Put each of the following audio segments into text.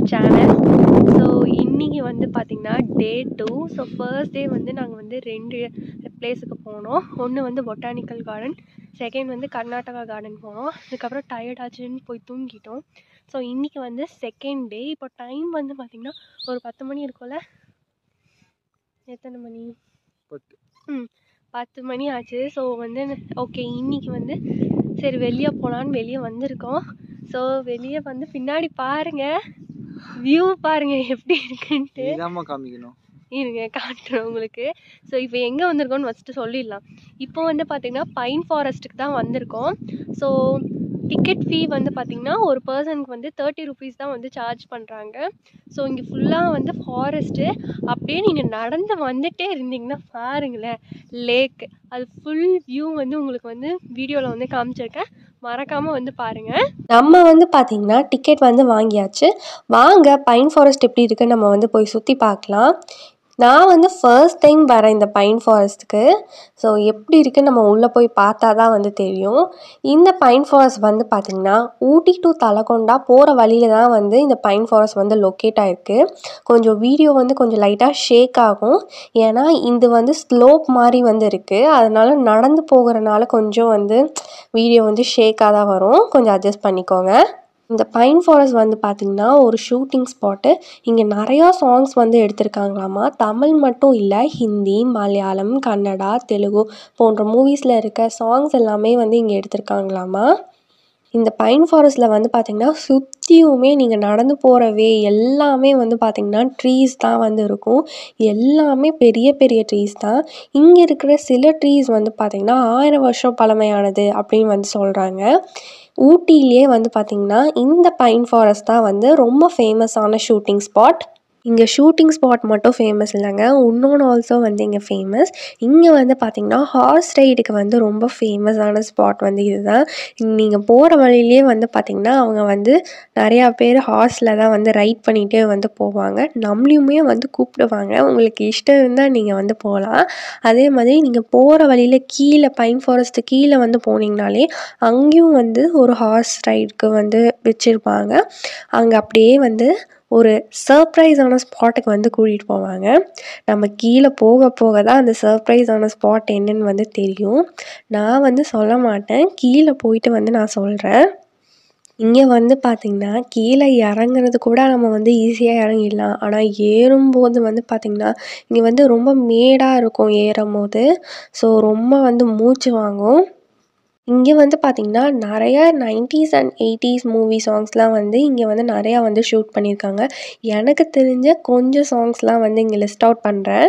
channel so இன்றைக்கி வந்து பார்த்திங்கன்னா day two so first day வந்து நாங்கள் வந்து ரெண்டு பிளேஸுக்கு போனோம் ஒன்று வந்து பொட்டானிக்கல் கார்டன் செகண்ட் வந்து கர்நாடகா கார்டன் போனோம் அதுக்கப்புறம் டயர்ட் ஆச்சுன்னு போய் தூங்கிட்டோம் ஸோ இன்றைக்கி வந்து செகண்ட் டே இப்போ டைம் வந்து பார்த்திங்கன்னா ஒரு பத்து மணி இருக்கும்ல எத்தனை மணி பத்து ம் பத்து மணி ஆச்சு ஸோ வந்து ஓகே இன்னைக்கு வந்து சரி வெளியே போகலான்னு வெளியே வந்திருக்கோம் ஸோ வெளியே வந்து பின்னாடி பாருங்க வியூ பாருங்க எப்படி இருக்குன்ட்டு இதாம்மா காமிக்கணும் இருங்க காட்டுறேன் உங்களுக்கு ஸோ இப்போ எங்கே வந்திருக்கோம்னு ஃபஸ்ட்டு சொல்லிடலாம் இப்போ வந்து பார்த்திங்கன்னா பைன் ஃபாரஸ்ட்டுக்கு தான் வந்திருக்கோம் ஸோ டிக்கெட் ஃபீ வந்து பார்த்திங்கன்னா ஒரு பர்சனுக்கு வந்து தேர்ட்டி ருபீஸ் தான் வந்து சார்ஜ் பண்ணுறாங்க ஸோ இங்கே ஃபுல்லாக வந்து ஃபாரஸ்ட்டு அப்படியே நீங்கள் நடந்து வந்துட்டே இருந்தீங்கன்னா பாருங்களேன் லேக் அது ஃபுல் வியூ வந்து உங்களுக்கு வந்து வீடியோவில் வந்து காமிச்சிருக்கேன் மறக்காமல் வந்து பாருங்கள் நம்ம வந்து பார்த்திங்கன்னா டிக்கெட் வந்து வாங்கியாச்சு வாங்க பைன் ஃபாரஸ்ட் எப்படி இருக்குன்னு நம்ம வந்து போய் சுற்றி பார்க்கலாம் நான் வந்து ஃபர்ஸ்ட் டைம் வரேன் இந்த பைன் ஃபாரஸ்ட்டுக்கு ஸோ எப்படி இருக்குன்னு நம்ம உள்ளே போய் பார்த்தா தான் வந்து தெரியும் இந்த பைன் ஃபாரஸ்ட் வந்து பார்த்திங்கன்னா ஊட்டி டு தலக்கொண்டா போகிற வழியில தான் வந்து இந்த பைன் ஃபாரஸ்ட் வந்து லொக்கேட் ஆகிருக்கு கொஞ்சம் வீடியோ வந்து கொஞ்சம் லைட்டாக ஷேக் ஆகும் ஏன்னா இது வந்து ஸ்லோப் மாதிரி வந்து இருக்குது அதனால நடந்து போகிறனால கொஞ்சம் வந்து வீடியோ வந்து ஷேக்காக தான் வரும் கொஞ்சம் அட்ஜஸ்ட் பண்ணிக்கோங்க இந்த பைன் ஃபாரஸ்ட் வந்து பார்த்திங்கன்னா ஒரு ஷூட்டிங் ஸ்பாட்டு இங்கே நிறையா சாங்ஸ் வந்து எடுத்திருக்காங்களாமா தமிழ் மட்டும் இல்லை ஹிந்தி மலையாளம் கன்னடா தெலுங்கு போன்ற மூவிஸில் இருக்க சாங்ஸ் எல்லாமே வந்து இங்கே எடுத்திருக்காங்களாமா இந்த பைன் ஃபாரஸ்ட்டில் வந்து பார்த்திங்கன்னா சுற்றியுமே நீங்கள் நடந்து போகிற வே எல்லாமே வந்து பார்த்திங்கன்னா ட்ரீஸ் தான் வந்து இருக்கும் எல்லாமே பெரிய பெரிய ட்ரீஸ் தான் இங்கே இருக்கிற சில ட்ரீஸ் வந்து பார்த்திங்கன்னா ஆயிரம் வருஷம் பழமையானது அப்படின்னு வந்து சொல்கிறாங்க ஊட்டியிலே வந்து பார்த்திங்கன்னா இந்த பைன் ஃபாரஸ்ட் தான் வந்து ரொம்ப ஃபேமஸான ஷூட்டிங் ஸ்பாட் இங்கே ஷூட்டிங் ஸ்பாட் மட்டும் ஃபேமஸ் இல்லைங்க இன்னொன்று ஆல்சோ வந்து இங்கே ஃபேமஸ் இங்கே வந்து பார்த்திங்கன்னா ஹார்ஸ் ரைடுக்கு வந்து ரொம்ப ஃபேமஸான ஸ்பாட் வந்து இதுதான் நீங்கள் போகிற வழியிலே வந்து பார்த்திங்கன்னா அவங்க வந்து நிறையா பேர் ஹார்ஸில் தான் வந்து ரைட் பண்ணிகிட்டே வந்து போவாங்க நம்மளையுமே வந்து கூப்பிடுவாங்க உங்களுக்கு இஷ்டம் இருந்தால் நீங்கள் வந்து போகலாம் அதே மாதிரி நீங்கள் போகிற வழியில் கீழே பைன் ஃபாரஸ்ட்டு கீழே வந்து போனீங்கனாலே அங்கேயும் வந்து ஒரு ஹார்ஸ் ரைடுக்கு வந்து வச்சுருப்பாங்க அங்கே அப்படியே வந்து ஒரு சர்ப்ரைஸான ஸ்பாட்டுக்கு வந்து கூட்டிகிட்டு போவாங்க நம்ம கீழே போக போக தான் அந்த சர்ப்ரைஸான ஸ்பாட் என்னன்னு வந்து தெரியும் நான் வந்து சொல்ல மாட்டேன் கீழே போயிட்டு வந்து நான் சொல்கிறேன் இங்கே வந்து பார்த்திங்கன்னா கீழே இறங்குறது கூட நம்ம வந்து ஈஸியாக இறங்கிடலாம் ஆனால் ஏறும்போது வந்து பார்த்திங்கன்னா இங்கே வந்து ரொம்ப மேடாக இருக்கும் ஏறும் போது ஸோ ரொம்ப வந்து மூச்சு வாங்கும் இங்கே வந்து பார்த்திங்கன்னா நிறைய நைன்ட்டீஸ் அண்ட் எயிட்டிஸ் மூவி சாங்ஸ்லாம் வந்து இங்கே வந்து நிறையா வந்து ஷூட் பண்ணியிருக்காங்க எனக்கு தெரிஞ்ச கொஞ்சம் சாங்ஸ்லாம் வந்து இங்கே லிஸ்ட் அவுட் பண்ணுறேன்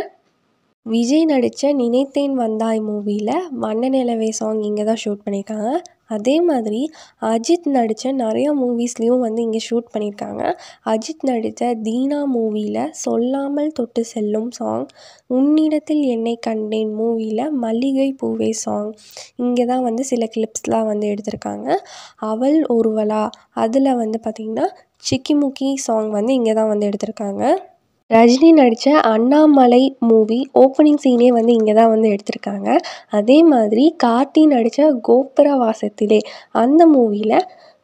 விஜய் நடித்த நினைத்தேன் வந்தாய் மூவியில் வண்ண நிலவே சாங் இங்கே தான் ஷூட் பண்ணியிருக்காங்க அதே மாதிரி அஜித் நடித்த நிறையா மூவிஸ்லேயும் வந்து இங்கே ஷூட் பண்ணியிருக்காங்க அஜித் நடித்த தீனா மூவியில் சொல்லாமல் தொட்டு செல்லும் சாங் உன்னிடத்தில் என்னை கண்டேன் மூவியில் மல்லிகை பூவே சாங் இங்கே தான் வந்து சில கிளிப்ஸ்லாம் வந்து எடுத்திருக்காங்க அவள் ஒருவளா அதில் வந்து பார்த்திங்கன்னா சிக்கிமுக்கி சாங் வந்து இங்கே தான் வந்து எடுத்திருக்காங்க ரஜினி நடித்த அண்ணாமலை மூவி ஓப்பனிங் சீனே வந்து இங்கே தான் வந்து எடுத்திருக்காங்க அதே மாதிரி கார்த்தி நடித்த கோபுர வாசத்திலே அந்த மூவியில்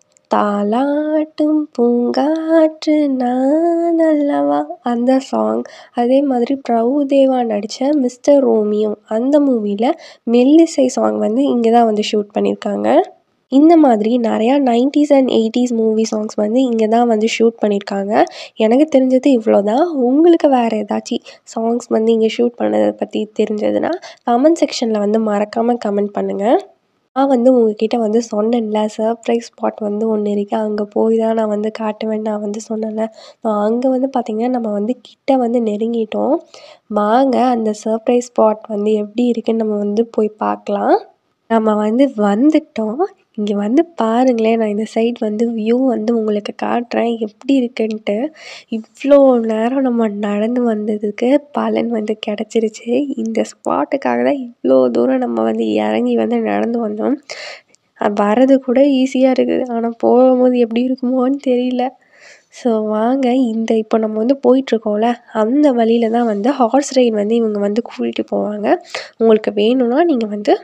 தாலாட்டும் பூங்காற்று நான் அல்லவா அந்த சாங் அதே மாதிரி பிரபுதேவா நடித்த மிஸ்டர் ரோமியோ அந்த மூவியில் மெல்லிசை சாங் வந்து இங்கே தான் வந்து ஷூட் பண்ணியிருக்காங்க இந்த மாதிரி நிறையா nineties and eighties movie songs வந்து இங்கே தான் வந்து ஷூட் பண்ணியிருக்காங்க எனக்கு தெரிஞ்சது இவ்வளோ தான் உங்களுக்கு வேறு ஏதாச்சும் சாங்ஸ் வந்து இங்கே ஷூட் பண்ணதை பற்றி தெரிஞ்சதுன்னா கமெண்ட் செக்ஷனில் வந்து மறக்காமல் கமெண்ட் பண்ணுங்கள் நான் வந்து உங்ககிட்ட வந்து சொன்னேன்ல சர்ப்ரைஸ் ஸ்பாட் வந்து ஒன்று இருக்குது அங்கே போய் தான் நான் வந்து காட்டுவேன் நான் வந்து சொன்னேன்ல அங்கே வந்து பார்த்திங்கன்னா நம்ம வந்து கிட்ட வந்து நெருங்கிட்டோம் வாங்க அந்த சர்ப்ரைஸ் ஸ்பாட் வந்து எப்படி இருக்குன்னு நம்ம வந்து போய் பார்க்கலாம் நம்ம வந்து வந்துட்டோம் இங்கே வந்து பாருங்களேன் நான் இந்த சைட் வந்து வியூ வந்து உங்களுக்கு காட்டுறேன் எப்படி இருக்குன்ட்டு இவ்வளோ நேரம் நம்ம நடந்து வந்ததுக்கு பலன் வந்து கிடச்சிருச்சு இந்த ஸ்பாட்டுக்காக தான் இவ்வளோ தூரம் நம்ம வந்து இறங்கி வந்து நடந்து வந்தோம் வர்றது கூட ஈஸியாக இருக்குது ஆனால் போகும்போது எப்படி இருக்குமோன்னு தெரியல ஸோ வாங்க இந்த இப்போ நம்ம வந்து போயிட்டுருக்கோம்ல அந்த வழியில தான் வந்து ஹார்ஸ் ரைட் வந்து இவங்க வந்து கூட்டிகிட்டு போவாங்க உங்களுக்கு வேணும்னா நீங்கள் வந்து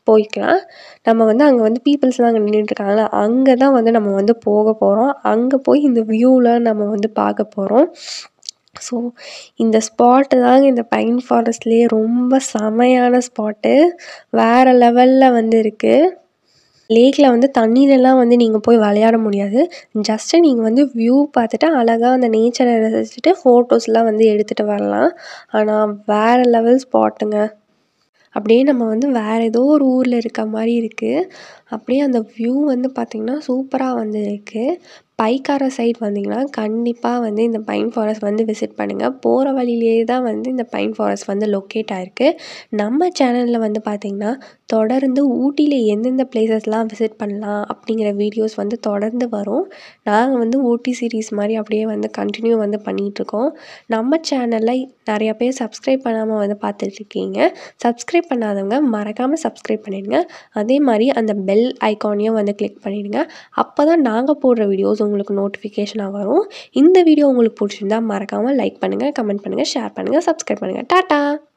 போய்க்கலாம் நம்ம வந்து அங்கே வந்து பீப்புள்ஸ்லாம் அங்கே நின்றுட்டுருக்காங்களா அங்கே தான் வந்து நம்ம வந்து போக போகிறோம் அங்கே போய் இந்த வியூலாம் நம்ம வந்து பார்க்க போகிறோம் ஸோ இந்த ஸ்பாட்டு தாங்க இந்த பைன் ஃபாரஸ்ட்லேயே ரொம்ப செமையான ஸ்பாட்டு வேறு லெவலில் வந்து இருக்குது லேக்கில் வந்து தண்ணியிலலாம் வந்து நீங்கள் போய் விளையாட முடியாது ஜஸ்ட்டு நீங்கள் வந்து வியூ பார்த்துட்டு அழகாக அந்த நேச்சரை ரசிச்சுட்டு ஃபோட்டோஸ்லாம் வந்து எடுத்துகிட்டு வரலாம் ஆனால் வேறு லெவல் ஸ்பாட்டுங்க அப்படியே நம்ம வந்து வேறு ஏதோ ஒரு ஊரில் இருக்க மாதிரி இருக்குது அப்படியே அந்த வியூ வந்து பார்த்திங்கன்னா சூப்பராக வந்து இருக்குது பைக்கார சைட் வந்தீங்கன்னா கண்டிப்பாக வந்து இந்த பைன் ஃபாரஸ்ட் வந்து விசிட் பண்ணுங்கள் போகிற வழியிலேயே தான் வந்து இந்த பைன் ஃபாரஸ்ட் வந்து லொக்கேட் ஆகிருக்கு நம்ம சேனலில் வந்து பார்த்திங்கன்னா தொடர்ந்து ஊட்டியில் எந்தெந்த பிளேசஸ்லாம் விசிட் பண்ணலாம் அப்படிங்கிற வீடியோஸ் வந்து தொடர்ந்து வரும் நாங்கள் வந்து ஊட்டி சீரீஸ் மாதிரி அப்படியே வந்து கண்டினியூ வந்து பண்ணிகிட்ருக்கோம் நம்ம சேனலில் நிறையா பேர் சப்ஸ்கிரைப் பண்ணாமல் வந்து பார்த்துட்ருக்கீங்க சப்ஸ்கிரைப் பண்ணாதவங்க மறக்காமல் சப்ஸ்கிரைப் பண்ணிடுங்க அதே மாதிரி அந்த பெல் ஐக்கானையும் வந்து கிளிக் பண்ணிடுங்க அப்போ தான் நாங்கள் போடுற வீடியோஸ் உங்களுக்கு நோட்டிஃபிகேஷனாக வரும் இந்த வீடியோ உங்களுக்கு பிடிச்சிருந்தா மறக்காமல் லைக் பண்ணுங்கள் கமெண்ட் பண்ணுங்கள் ஷேர் பண்ணுங்கள் சப்ஸ்கிரைப் பண்ணுங்கள் டாட்டா